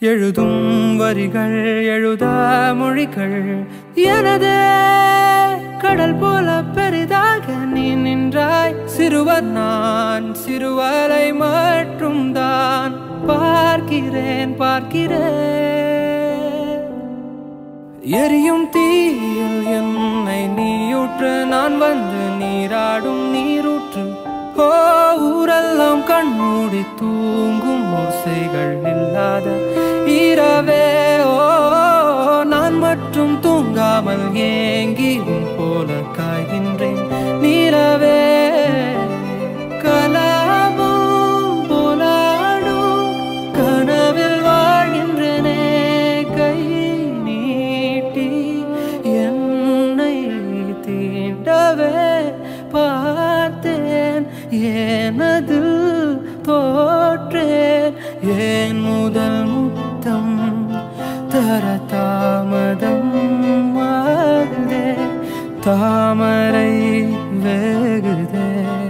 எழுதும் வரிகள் எழுதா மொழிகள் எனதே கடல் போல பெரிதாக நீ நின்றாய் சிறுவர் நான் சிறுவரை மட்டும் தான் பார்க்கிறேன் பார்க்கிறேன் எரியும் தீயில் என்னை நீயூற்று நான் வந்து நீராடும் நீரூற்று ஓ ஊரெல்லாம் கண்மூடி தூங்கும் ஓசைகள் இல்லாத இரவே ஓ நான் மட்டும் தூங்காமல் ஏங்கி உன் போல காய்கின்றேன் நீரவே கலாபம் போலாடும் கனவில் வாழ்கின்றனே கை நீட்டி என்னை தீண்டவே பார்த்தேன் எனது தோற்றேன் ஏன் முதல் முத்தம் தர தாமதம் ஆகுதே தாமரை வேகுதே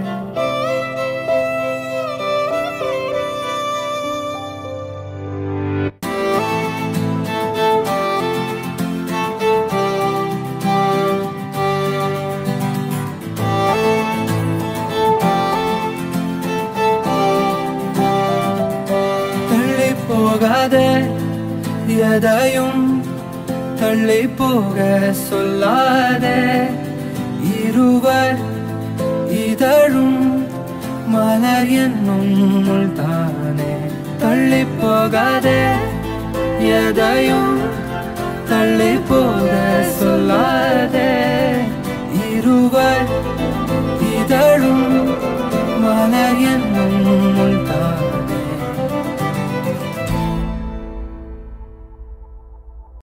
தள்ளி போகாதே எதையும் தள்ளி போக சொல்லாதே இருவர் இதழும் மலர் என்னும் தானே தள்ளி போகாதே எதையும் தள்ளி போக